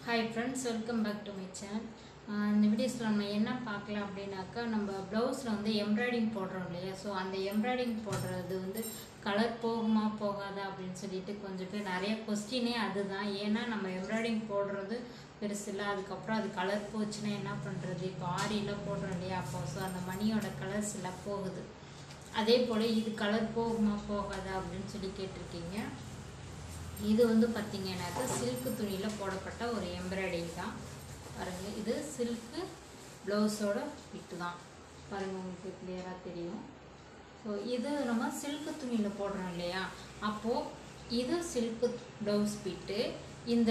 hi friends welcome back to my channel இந்த வீடியோஸில் நம்ம என்ன பார்க்கலாம் அப்படின்னாக்கா நம்ம ப்ளவுஸில் வந்து எம்ப்ராய்டிங் போடுறோம் இல்லையா ஸோ அந்த எம்ப்ராய்டிங் போடுறது வந்து கலர் போகுமா போகாதா அப்படின்னு சொல்லிட்டு கொஞ்சம் பேர் நிறைய கொஸ்டினே அதுதான் ஏன்னா நம்ம எம்ப்ராய்டிங் போடுறது பெருசு இல்லை அதுக்கப்புறம் அது கலர் போச்சுன்னா என்ன பண்ணுறது இப்போ ஆரியில் போடுறோம் இல்லையா அப்போ ஸோ அந்த மணியோட கலர்ஸ் எல்லாம் போகுது அதே போல் இது கலர் போகுமா போகாதா அப்படின்னு சொல்லி கேட்டிருக்கீங்க இது வந்து பார்த்தீங்கன்னாக்கா சில்க்கு துணியில் போடப்பட்ட ஒரு எம்ப்ராய்டிங் தான் பாருங்கள் இது சில்க்கு ப்ளவுஸோட பிட்டு தான் பாருங்கள் உங்களுக்கு கிளியராக தெரியும் ஸோ இது நம்ம சில்க்கு துணியில் போடுறோம் இல்லையா அப்போது இது சில்க்கு ப்ளவுஸ் பிட்டு இந்த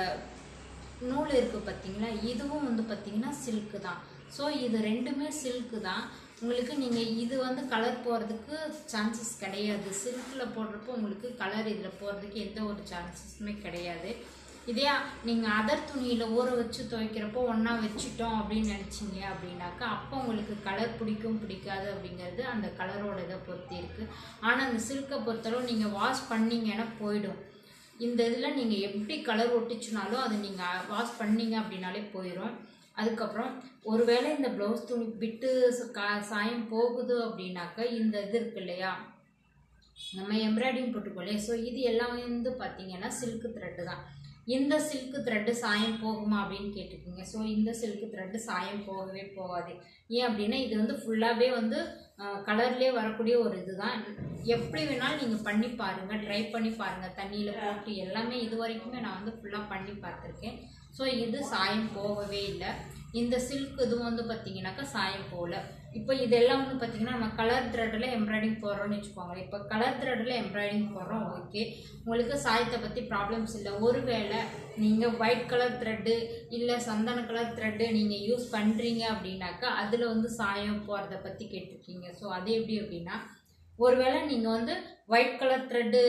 நூல் இருக்குது பார்த்தீங்களா இதுவும் வந்து பார்த்தீங்கன்னா சில்க்கு தான் ஸோ இது ரெண்டுமே சில்க்கு தான் உங்களுக்கு நீங்கள் இது வந்து கலர் போகிறதுக்கு சான்சஸ் கிடையாது சில்கில் போடுறப்போ உங்களுக்கு கலர் இதில் போகிறதுக்கு எந்த ஒரு சான்சஸுமே கிடையாது இதே நீங்கள் அதர் துணியில் ஊற வச்சு துவைக்கிறப்போ ஒன்றா வச்சுட்டோம் அப்படின்னு நினச்சிங்க அப்படின்னாக்கா அப்போ உங்களுக்கு கலர் பிடிக்கும் பிடிக்காது அப்படிங்கிறது அந்த கலரோட இதை பொறுத்து இருக்குது ஆனால் அந்த சில்கை பொறுத்தளவு நீங்கள் வாஷ் பண்ணீங்கன்னா போயிடும் இந்த இதில் நீங்கள் எப்படி கலர் ஒட்டிச்சுனாலும் அதை நீங்கள் வாஷ் பண்ணீங்க அப்படின்னாலே போயிடும் அதுக்கப்புறம் ஒருவேளை இந்த ப்ளவுஸ் துணி விட்டு ச- கா- சாயம் போகுது அப்படின்னாக்கா இந்த இது இருக்கு இல்லையா நம்ம எம்ப்ராய்டிங் போட்டுக்கோ இல்லையா ஸோ இது எல்லாமே வந்து பார்த்தீங்கன்னா சில்க்கு த்ரெட்டு தான் இந்த சில்க்கு த்ரெட்டு சாயம் போகுமா அப்படின்னு கேட்டிருக்கீங்க ஸோ இந்த சில்க்கு த்ரெட்டு சாயம் போகவே போகாது ஏன் அப்படின்னா இது வந்து ஃபுல்லாகவே வந்து கலர்லேயே வரக்கூடிய ஒரு இதுதான் எப்படி வேணாலும் நீங்கள் பண்ணி பாருங்கள் ட்ரை பண்ணி பாருங்கள் தண்ணியில் போட்டு எல்லாமே இது வரைக்குமே நான் வந்து ஃபுல்லாக பண்ணி பார்த்துருக்கேன் ஸோ இது சாயம் போகவே இல்லை இந்த சில்க் இதுவும் வந்து பார்த்தீங்கன்னாக்கா சாயம் போகல இப்போ இதெல்லாம் வந்து பார்த்தீங்கன்னா நம்ம கலர் த்ரெட்டில் எம்ப்ராய்டிங் போடுறோம்னு வச்சுக்கோங்களேன் இப்போ கலர் த்ரெட்டில் எம்ப்ராய்டிங் போடுறோம் ஓகே உங்களுக்கு சாயத்தை பற்றி ப்ராப்ளம்ஸ் இல்லை ஒருவேளை நீங்கள் ஒயிட் கலர் த்ரெட்டு இல்லை சந்தன கலர் த்ரெட்டு நீங்கள் யூஸ் பண்ணுறீங்க அப்படின்னாக்கா அதில் வந்து சாயம் போகிறத பற்றி கேட்டிருக்கீங்க ஸோ அது எப்படி அப்படின்னா ஒருவேளை நீங்கள் வந்து ஒயிட் கலர் த்ரெட்டு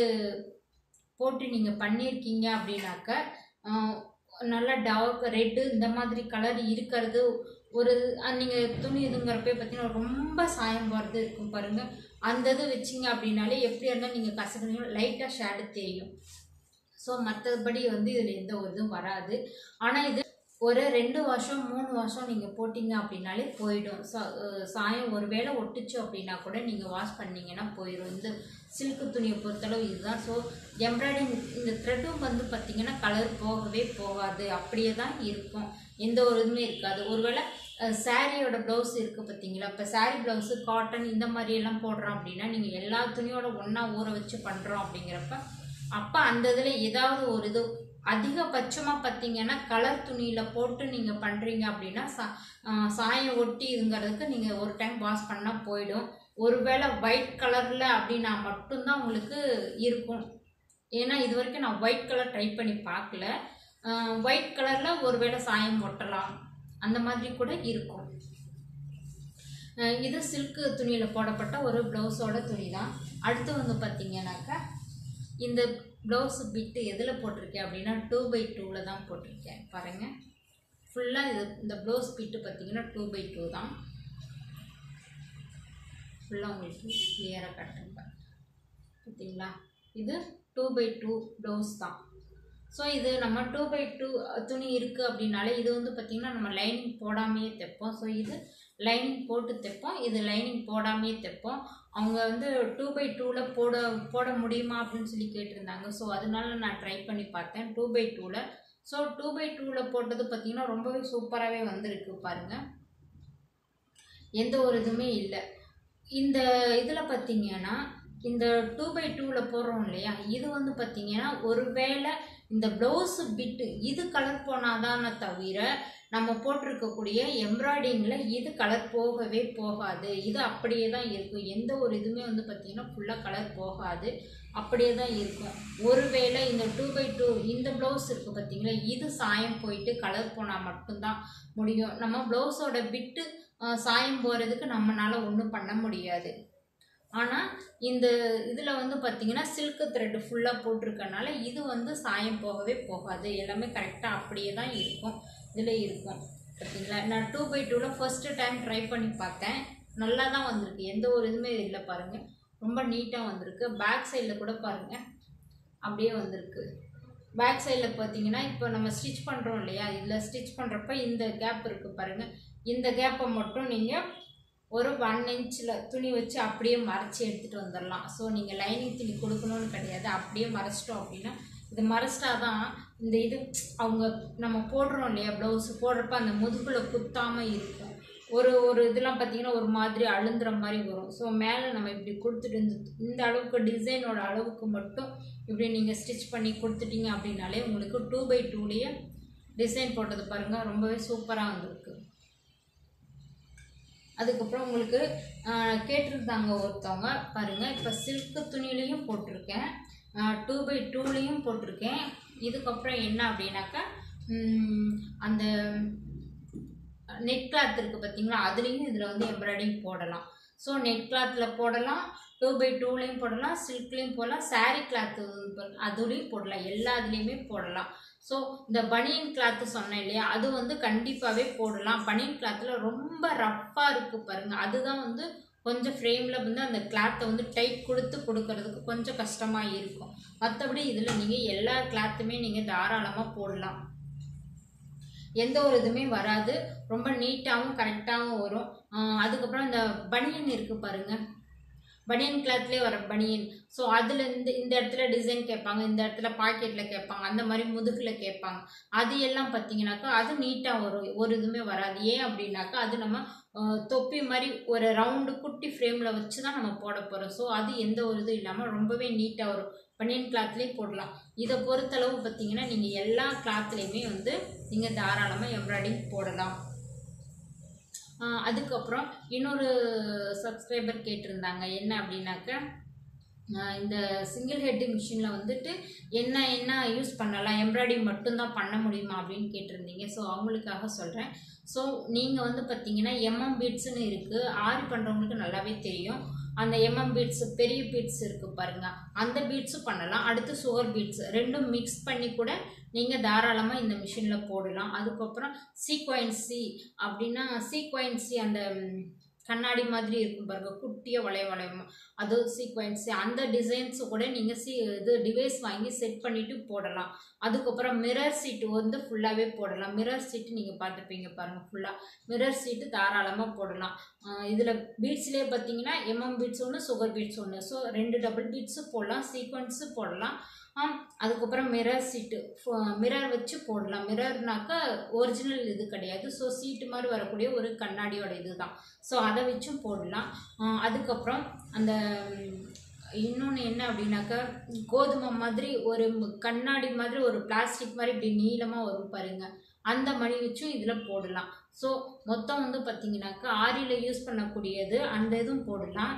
போட்டு நீங்கள் பண்ணியிருக்கீங்க அப்படின்னாக்க ஆஹ், நல்லா டார்க் ரெட்டு இந்த மாதிரி கலர் இருக்கிறது ஒரு நீங்கள் துணி இதுங்கிறப்ப பார்த்தீங்கன்னா ரொம்ப சாயம் போகிறது இருக்கும் பாருங்கள் அந்த இது வச்சிங்க அப்படின்னாலே எப்படியா இருந்தாலும் நீங்கள் கசக்குனீங்க லைட்டாக ஷேடு தெரியும் ஸோ மற்றபடி வந்து இதில் எந்த ஒரு இதுவும் வராது ஆனால் இது ஒரு ரெண்டு வருஷம் மூணு வருஷம் நீங்கள் போட்டிங்க அப்படின்னாலே போயிடும் சா- அஹ் சாயம் ஒரு வேளை ஒட்டுச்சு அப்படின்னா கூட நீங்கள் வாஷ் பண்ணீங்கன்னா போயிடும் இந்த சில்க்கு துணியை பொறுத்தளவு இதுதான் ஸோ எம்ப்ராய்டிங் இந்த த்ரெட்டும் வந்து பார்த்தீங்கன்னா கலர் போகவே போகாது அப்படியே தான் இருக்கும் எந்த ஒரு இதுவுமே இருக்காது ஒருவேளை சாரியோட ப்ளவுஸ் இருக்குது பார்த்தீங்களா இப்போ saree ப்ளவுஸு காட்டன் இந்த மாதிரி எல்லாம் போடுறோம் அப்படின்னா நீங்கள் எல்லா துணியோட ஒன்றா ஊற வச்சு பண்ணுறோம் அப்படிங்கிறப்ப அப்போ அந்த இதில் ஏதாவது ஒரு இது அதிகபட்சமாக பார்த்தீங்கன்னா கலர் துணியில் போட்டு நீங்கள் பண்ணுறீங்க அப்படின்னா சா ஆஹ் சாயம் ஒட்டி இதுங்கிறதுக்கு நீங்கள் ஒரு டைம் வாஷ் பண்ணால் போயிடும் ஒருவேளை ஒயிட் கலரில் அப்படின்னா மட்டும்தான் உங்களுக்கு இருக்கும் ஏன்னா இது வரைக்கும் நான் ஒயிட் கலர் ட்ரை பண்ணி பார்க்கல ஒயிட் கலரில் ஒருவேளை சாயம் ஒட்டலாம் அந்த மாதிரி கூட இருக்கும் அஹ் இது சில்க்கு துணியில் போடப்பட்ட ஒரு ப்ளவுஸோட துணி தான் அடுத்து வந்து பார்த்தீங்கன்னாக்கா இந்த ப்ளவுஸ் பிட்டு எதில் போட்டிருக்கேன் அப்படின்னா டூ பை டூவில் தான் போட்டிருக்கேன் பாருங்கள் ஃபுல்லாக இது இந்த ப்ளவுஸ் பிட்டு பார்த்தீங்கன்னா டூ பை டூ தான் ஃபுல்லாக உங்களுக்கு கிளியராக காட்டுங்க பார்த்தீங்களா இது டூ பை டூ ப்ளவுஸ் தான் ஸோ இது நம்ம டூ பை டூ துணி இருக்குது அப்படின்னாலே இது வந்து பார்த்திங்கன்னா நம்ம லைனிங் போடாமையே தைப்போம் ஸோ இது லைனிங் போட்டு தைப்போம் இது லைனிங் போடாமையே தைப்போம் அவங்க வந்து டூ பை டூவில் போட போட முடியுமா அப்படின்னு சொல்லி கேட்டிருந்தாங்க ஸோ அதனால நான் ட்ரை பண்ணி பார்த்தேன் டூ பை டூவில் ஸோ டூ பை டூவில் போட்டது பார்த்திங்கன்னா ரொம்பவே சூப்பராகவே வந்திருக்கு பாருங்கள் எந்த ஒரு இதுவுமே இல்லை இந்த இதில் பார்த்தீங்கன்னா இந்த டூ பை டூவில் போடுறோம் இல்லையா இது வந்து பார்த்தீங்கன்னா ஒருவேளை இந்த ப்ளவுஸு பிட்டு இது கலர் போனாதானே தவிர நம்ம போட்டிருக்கக்கூடிய எம்ப்ராய்டிங்கில் இது கலர் போகவே போகாது இது அப்படியே தான் இருக்கும் எந்த ஒரு இதுவுமே வந்து பார்த்திங்கன்னா ஃபுல்லாக கலர் போகாது அப்படியே தான் இருக்கும் ஒருவேளை இந்த டூ பை டூ இந்த ப்ளவுஸ் இருக்குது பார்த்தீங்களா இது சாயம் போயிட்டு கலர் போனால் மட்டும்தான் முடியும் நம்ம ப்ளவுஸோட பிட்டு அஹ், சாயம் போகிறதுக்கு நம்மளால் ஒன்றும் பண்ண முடியாது ஆனால் இந்த இதில் வந்து பார்த்தீங்கன்னா சில்க்கு த்ரெட்டு ஃபுல்லாக போட்டிருக்கனால இது வந்து சாயம் போகவே போகாது எல்லாமே கரெக்டாக அப்படியே தான் இருக்கும் இதில் இருக்கும் பார்த்தீங்களா நான் டூ பை டூவில் ஃபஸ்ட்டு டைம் ட்ரை பண்ணி பார்த்தேன் நல்லா தான் வந்திருக்கு எந்த ஒரு இதுவுமே இல்லை பாருங்கள் ரொம்ப நீட்டாக வந்திருக்கு பேக் சைடில் கூட பாருங்கள் அப்படியே வந்திருக்கு பேக் சைடில் பார்த்தீங்கன்னா இப்போ நம்ம ஸ்டிச் பண்ணுறோம் இல்லையா இதில் ஸ்டிச் பண்ணுறப்ப இந்த கேப் இருக்குது பாருங்கள் இந்த கேப்பை மட்டும் நீங்கள் ஒரு ஒன் இன்ச்சில் துணி வச்சு அப்படியே மறைச்சி எடுத்துகிட்டு வந்துடலாம் ஸோ நீங்கள் லைனிங் துணி கொடுக்கணும்னு கிடையாது அப்படியே மறைச்சிட்டோம் அப்படின்னா இது மறைச்சிட்டா தான் இந்த இது அவங்க நம்ம போடுறோம் இல்லையா ப்ளவுஸ் போடுறப்ப அந்த முதுகில் குத்தாமல் இருக்கும் ஒரு ஒரு இதெல்லாம் பார்த்தீங்கன்னா ஒரு மாதிரி அழுந்துற மாதிரி வரும் ஸோ மேலே நம்ம இப்படி கொடுத்துட்டு இந்த இந்த அளவுக்கு டிசைனோட அளவுக்கு மட்டும் இப்படி நீங்கள் ஸ்டிச் பண்ணி கொடுத்துட்டீங்க அப்படின்னாலே உங்களுக்கு டூ பை டூலேயே டிசைன் போட்டது பாருங்கள் ரொம்பவே சூப்பராக வந்திருக்கு அதுக்கப்புறம் உங்களுக்கு ஆஹ், கேட்டிருந்தாங்க ஒருத்தவங்க பாருங்கள் இப்போ சில்க்கு துணியிலையும் போட்டிருக்கேன் டூ பை டூலேயும் போட்டிருக்கேன் இதுக்கப்புறம் என்ன அப்படின்னாக்கா ம், அந்த நெட் கிளாத் இருக்குது பார்த்தீங்களா அதுலேயும் இதில் வந்து எம்ப்ராய்டிங் போடலாம் ஸோ நெட் கிளாத்தில் போடலாம் டூ பை டூலேயும் போடலாம் சில்க்லேயும் போடலாம் saree கிளாத்து அதுலேயும் போடலாம் எல்லா இதுலேயுமே போடலாம் ஸோ இந்த பனியன் கிளாத்து சொன்னேன் இல்லையா அது வந்து கண்டிப்பாகவே போடலாம் பனியன் கிளாத்தில் ரொம்ப ரஃப்பாக இருக்குது பாருங்கள் அதுதான் வந்து கொஞ்சம் ஃப்ரேமில் வந்து அந்த கிளாத்தை வந்து டைட் கொடுத்து கொடுக்கறதுக்கு கொஞ்சம் கஷ்டமாக இருக்கும் மற்றபடி இதில் நீங்கள் எல்லா கிளாத்துமே நீங்கள் தாராளமாக போடலாம் எந்த ஒரு இதுவுமே வராது ரொம்ப நீட்டாகவும் கரெக்டாகவும் வரும் ஆஹ் அதுக்கப்புறம் இந்த பனியன் இருக்குது பாருங்க பனியன் கிளாத்லேயே வர பனியன் ஸோ அதில் இந்த இந்த இடத்துல டிசைன் கேட்பாங்க இந்த இடத்துல பாக்கெட்டில் கேட்பாங்க அந்த மாதிரி முதுகில் கேட்பாங்க அது எல்லாம் பார்த்தீங்கன்னாக்கா அது நீட்டாக வரும் ஒரு இதுவுமே வராது ஏன் அப்படின்னாக்கா அது நம்ம ஆஹ் தொப்பி மாதிரி ஒரு ரவுண்டு குட்டி ஃப்ரேமில் வச்சு தான் நம்ம போட போகிறோம் ஸோ அது எந்த ஒரு இதுவும் இல்லாமல் ரொம்பவே நீட்டாக வரும் பனியன் கிளாத்லேயே போடலாம் இதை பொறுத்தளவு பார்த்தீங்கன்னா நீங்கள் எல்லா கிளாத்லேயுமே வந்து நீங்கள் தாராளமாக எம்ப்ராய்டிங் போடலாம் ஆஹ் அதுக்கப்புறம் இன்னொரு சப்ஸ்கிரைபர் கேட்டிருந்தாங்க என்ன அப்படின்னாக்க ஆஹ் இந்த சிங்கிள் ஹெட் மிஷினில் வந்துட்டு என்ன என்ன யூஸ் பண்ணலாம் எம்ப்ராய்டிங் மட்டும்தான் பண்ண முடியுமா அப்படின்னு கேட்டிருந்தீங்க ஸோ அவங்களுக்காக சொல்கிறேன் ஸோ நீங்கள் வந்து பார்த்தீங்கன்னா எம்எம் பீட்ஸ்னு இருக்குது ஆரி பண்ணுறவங்களுக்கு நல்லாவே தெரியும் அந்த எம்எம் பீட்ஸ் பெரிய பீட்ஸ் இருக்குது பாருங்கள் அந்த பீட்ஸும் பண்ணலாம் அடுத்து சுகர் பீட்ஸ் ரெண்டும் மிக்ஸ் பண்ணி கூட நீங்கள் தாராளமாக இந்த மிஷினில் போடலாம் அதுக்கப்புறம் சீக்வன்சி அப்படின்னா சீக்வன்சி அந்த ம், கண்ணாடி மாதிரி இருக்கும் பாருங்க குட்டியாக வளைய வளையமா அது சீக்வன்சி அந்த டிசைன்ஸ் கூட நீங்கள் சி இது டிவைஸ் வாங்கி செட் பண்ணிவிட்டு போடலாம் அதுக்கப்புறம் மிரர் சீட்டு வந்து ஃபுல்லாகவே போடலாம் மிரர் சீட்டு நீங்கள் பார்த்துப்பீங்க பாருங்கள் ஃபுல்லாக மிரர் சீட்டு தாராளமாக போடலாம் இதில் பீட்ஸ்லேயே பார்த்தீங்கன்னா எம்எம் பீட்ஸ் ஒன்று சுகர் பீட்ஸ் ஒன்று ஸோ ரெண்டு டபுள் பீட்ஸும் போடலாம் சீக்வன்ஸு போடலாம் ஆம், அதுக்கப்புறம் மிரர் சீட்டு மிரர் வச்சு போடலாம் மிரர்னாக்கா ஒரிஜினல் இது கிடையாது ஸோ சீட்டு மாதிரி வரக்கூடிய ஒரு கண்ணாடியோட இது தான் ஸோ அதை வச்சும் போடலாம் ஆஹ் அதுக்கப்புறம் அந்த இன்னொன்று என்ன அப்படின்னாக்கா கோதுமை மாதிரி ஒரு ம- கண்ணாடி மாதிரி ஒரு பிளாஸ்டிக் மாதிரி இப்படி நீளமாக வரும் பாருங்க அந்த மணி வச்சும் இதில் போடலாம் ஸோ மொத்தம் வந்து பார்த்தீங்கன்னாக்கா ஆரியில் யூஸ் பண்ணக்கூடியது அந்த இதுவும் போடலாம்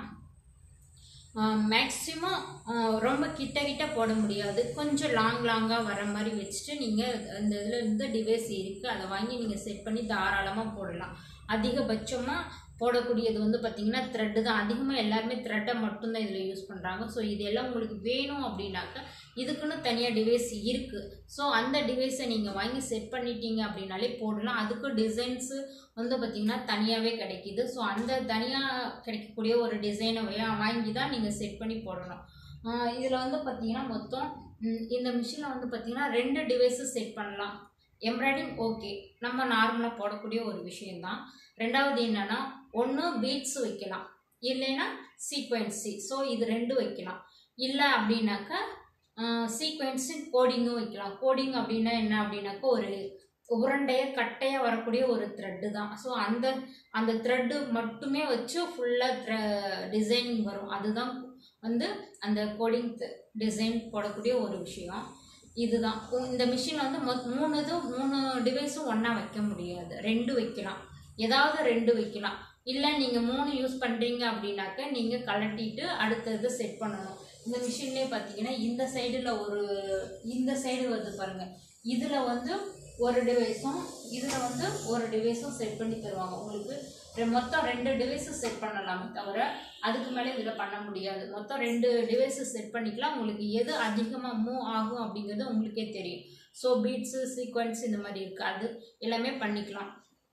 மேக்ஸிமம் ரொம்ப கிட்ட கிட்ட போட முடியாது கொஞ்சம் லாங் லாங்காக வர மாதிரி வச்சுட்டு நீங்கள் அந்த இதில் இருந்து டிவைஸ் இருக்குது அதை வாங்கி நீங்கள் செட் பண்ணி தாராளமாக போடலாம் அதிகபட்சமாக போடக்கூடியது வந்து பார்த்திங்கன்னா த்ரெட்டு தான் அதிகமாக எல்லாருமே த்ரெட்டை மட்டும்தான் இதில் யூஸ் பண்ணுறாங்க ஸோ இதெல்லாம் உங்களுக்கு வேணும் அப்படின்னாக்கா இதுக்குன்னு தனியாக டிவைஸ் இருக்குது ஸோ அந்த டிவைஸை நீங்கள் வாங்கி செட் பண்ணிட்டீங்க அப்படின்னாலே போடலாம் அதுக்கு டிசைன்ஸு வந்து பார்த்திங்கன்னா தனியாகவே கிடைக்கிது ஸோ அந்த தனியாக கிடைக்கக்கூடிய ஒரு டிசைனை வாங்கி தான் நீங்கள் செட் பண்ணி போடணும் இதில் வந்து பார்த்திங்கன்னா மொத்தம் ம், இந்த மிஷினில் வந்து பார்த்திங்கன்னா ரெண்டு டிவைஸஸ் செட் பண்ணலாம் எம்ப்ராய்டிங் ஓகே நம்ம நார்மலாக போடக்கூடிய ஒரு விஷயம்தான் ரெண்டாவது என்னென்னா ஒன்று பீட்ஸ் வைக்கலாம் இல்லைன்னா சீக்வென்சி ஸோ இது ரெண்டு வைக்கலாம் இல்லை அப்படின்னாக்கா சீக்வென்ஸு கோடிங்கும் வைக்கலாம் கோடிங் அப்படின்னா என்ன அப்படின்னாக்கா ஒரு உருண்டைய கட்டையாக வரக்கூடிய ஒரு த்ரெட்டு தான் ஸோ அந்த அந்த த்ரெட்டு மட்டுமே வச்சு ஃபுல்லாக டிசைனிங் வரும் அதுதான் வந்து அந்த கோடிங் டிசைன் போடக்கூடிய ஒரு விஷயம் இதுதான் உ- இந்த மிஷினில் வந்து மொத் மூணு இதுவும் மூணு டிவைஸும் ஒன்றா வைக்க முடியாது ரெண்டு வைக்கலாம் ஏதாவது ரெண்டு வைக்கலாம் இல்லை நீங்கள் மூணு யூஸ் பண்ணுறீங்க அப்படின்னாக்க நீங்கள் கலட்டிட்டு அடுத்தது செட் பண்ணணும் இந்த மிஷின்லேயே பார்த்தீங்கன்னா இந்த சைடில் ஒரு இந்த சைடு வருது பாருங்கள் இதில் வந்து ஒரு டிவைஸும் இதில் வந்து ஒரு டிவைஸும் செட் பண்ணி தருவாங்க உங்களுக்கு ரெ- மொத்தம் ரெண்டு டிவைஸும் செட் பண்ணலாமே தவிர அதுக்கு மேலே இதில் பண்ண முடியாது மொத்தம் ரெண்டு டிவைஸஸ் செட் பண்ணிக்கலாம் உங்களுக்கு எது அதிகமாக மூவ் ஆகும் அப்படிங்கிறது உங்களுக்கே தெரியும் ஸோ பீட்ஸு சீக்வன்ஸ் இந்த மாதிரி இருக்குது அது எல்லாமே பண்ணிக்கலாம்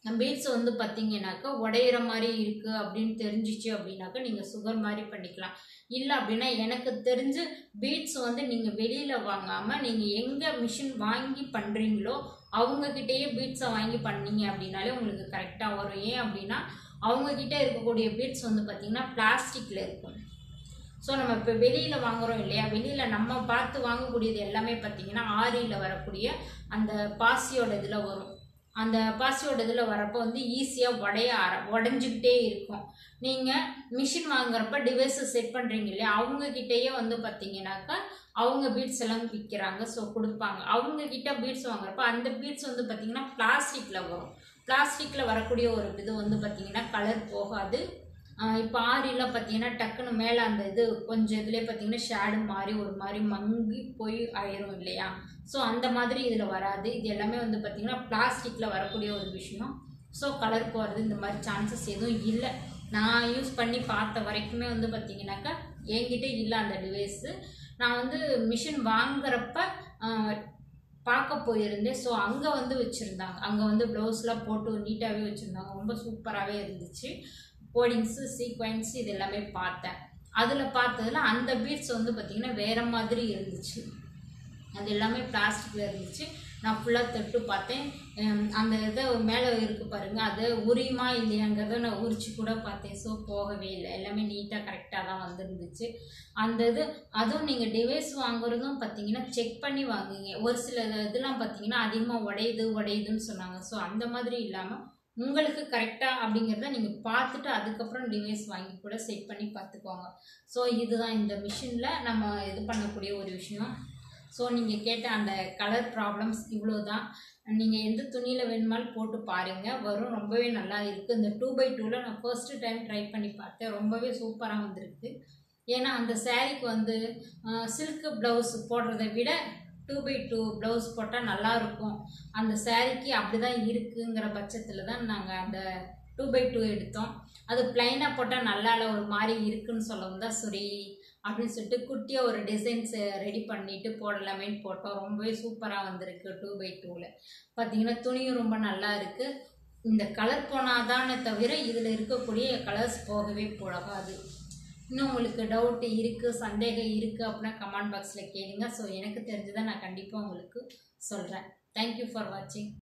பீட்ஸ் வந்து பார்த்தீங்கன்னாக்கா உடையிற மாதிரி இருக்குது அப்படின்னு தெரிஞ்சிச்சு அப்படின்னாக்கா நீங்கள் சுகர் மாதிரி பண்ணிக்கலாம் இல்லை அப்படின்னா எனக்கு தெரிஞ்சு பீட்ஸ் வந்து நீங்கள் வெளியில் வாங்காமல் நீங்கள் எங்கே மிஷின் வாங்கி பண்ணுறீங்களோ அவங்கக்கிட்டேயே பீட்ஸை வாங்கி பண்ணீங்க அப்படின்னாலே உங்களுக்கு கரெக்டாக வரும் ஏன் அப்படின்னா அவங்கக்கிட்ட இருக்கக்கூடிய பீட்ஸ் வந்து பார்த்திங்கன்னா பிளாஸ்டிக்கில் இருக்கும் ஸோ நம்ம இப்போ வெளியில் வாங்குறோம் இல்லையா வெளியில் நம்ம பார்த்து வாங்கக்கூடியது எல்லாமே பார்த்தீங்கன்னா ஆரியில் வரக்கூடிய அந்த பாசியோட இதில் வரும் அந்த பாசியோட இதில் வரப்போ வந்து ஈஸியாக உடைய ஆர உடஞ்சிக்கிட்டே இருக்கும் நீங்கள் மிஷின் வாங்குறப்ப டிவைஸை செட் பண்ணுறீங்க இல்லையா அவங்கக்கிட்டேயே வந்து பார்த்தீங்கன்னாக்கா அவங்க பீட்ஸ் எல்லாம் விற்கிறாங்க ஸோ கொடுப்பாங்க அவங்கக்கிட்ட பீட்ஸ் வாங்குறப்ப அந்த பீட்ஸ் வந்து பார்த்தீங்கன்னா பிளாஸ்டிக்கில் வரும் பிளாஸ்டிக்கில் வரக்கூடிய ஒரு இது வந்து பார்த்தீங்கன்னா கலர் போகாது இப்போ ஆரிலாம் பார்த்தீங்கன்னா டக்குன்னு மேலே அந்த இது கொஞ்சம் இதுலேயே பார்த்தீங்கன்னா ஷேடு மாதிரி ஒரு மாதிரி மங்கி போய் ஆயிரும் இல்லையா ஸோ அந்த மாதிரி இதில் வராது இது எல்லாமே வந்து பார்த்திங்கன்னா பிளாஸ்டிக்கில் வரக்கூடிய ஒரு விஷயம் ஸோ கலர் போகிறது இந்த மாதிரி சான்சஸ் எதுவும் இல்லை நான் யூஸ் பண்ணி பார்த்த வரைக்குமே வந்து பார்த்திங்கனாக்கா என்கிட்ட இல்லை அந்த டிவைஸு நான் வந்து மிஷின் வாங்குறப்ப ஆஹ், பார்க்க போயிருந்தேன் ஸோ அங்கே வந்து வச்சுருந்தாங்க அங்கே வந்து ப்ளவுஸ்லாம் போட்டு நீட்டாகவே வச்சுருந்தாங்க ரொம்ப சூப்பராகவே இருந்துச்சு கோடிங்ஸு சீக்வன்ஸ் இது எல்லாமே பார்த்தேன் அதில் பார்த்ததுல அந்த பீட்ஸ் வந்து பார்த்திங்கன்னா வேறு மாதிரி இருந்துச்சு அது எல்லாமே பிளாஸ்டிக்கில் இருந்துச்சு நான் ஃபுல்லாக தொட்டு பார்த்தேன் ஹம், அந்த இதை மேலே இருக்குது பாருங்கள் அது உரியுமா இல்லையாங்கிறத நான் உரிச்சு கூட பார்த்தேன் ஸோ போகவே இல்லை எல்லாமே நீட்டாக கரெக்டாக தான் வந்துருந்துச்சு அந்த இது அதுவும் நீங்கள் டிவைஸ் வாங்குறதும் பார்த்தீங்கன்னா செக் பண்ணி வாங்குங்க ஒரு சில இதெல்லாம் பார்த்தீங்கன்னா அதிகமாக உடையுது உடையுதுன்னு சொன்னாங்க ஸோ அந்த மாதிரி இல்லாமல் உங்களுக்கு கரெக்டாக அப்படிங்கிறத நீங்கள் பார்த்துட்டு அதுக்கப்புறம் டிவைஸ் வாங்கி கூட செட் பண்ணி பார்த்துக்கோங்க ஸோ இதுதான் இந்த மிஷினில் நம்ம இது பண்ணக்கூடிய ஒரு விஷயம் ஸோ நீங்கள் கேட்ட அந்த கலர் ப்ராப்ளம்ஸ் இவ்வளோ தான் நீங்கள் எந்த துணியில் வேணுமாலும் போட்டு பாருங்கள் வரும் ரொம்பவே நல்லா இருக்குது இந்த டூ பை டூவில் நான் ஃபர்ஸ்ட்டு டைம் ட்ரை பண்ணி பார்த்தேன் ரொம்பவே சூப்பராக வந்திருக்கு ஏன்னா அந்த சாரீக்கு வந்து சில்க் ப்ளவுஸ் போடுறதை விட டூ பை டூ ப்ளவுஸ் போட்டால் நல்லாயிருக்கும் அந்த சாரீக்கு அப்படி தான் இருக்குங்கிற பட்சத்தில் தான் நாங்கள் அந்த டூ பை டூ எடுத்தோம் அது பிளைனாக போட்டால் நல்லா இல்லை ஒரு மாதிரி இருக்குன்னு சொல்லவும் தான் சரி அப்படின்னு சொல்லிட்டு குட்டியாக ஒரு டிசைன்ஸ் ரெடி பண்ணிட்டு போடலாமேன்னு போட்டோம் ரொம்பவே சூப்பராக வந்திருக்கு டூ பை டூவில் பார்த்தீங்கன்னா துணியும் ரொம்ப நல்லா இருக்குது இந்த கலர் போனாதானே தவிர இதில் இருக்கக்கூடிய கலர்ஸ் போகவே போகாது இன்னும் உங்களுக்கு டவுட் இருக்குது சந்தேகம் இருக்குது அப்படின்னா கமெண்ட் பாக்ஸில் கேளுங்க ஸோ எனக்கு தெரிஞ்சதை நான் கண்டிப்பாக உங்களுக்கு சொல்கிறேன் தேங்க்யூ ஃபார் வாட்சிங்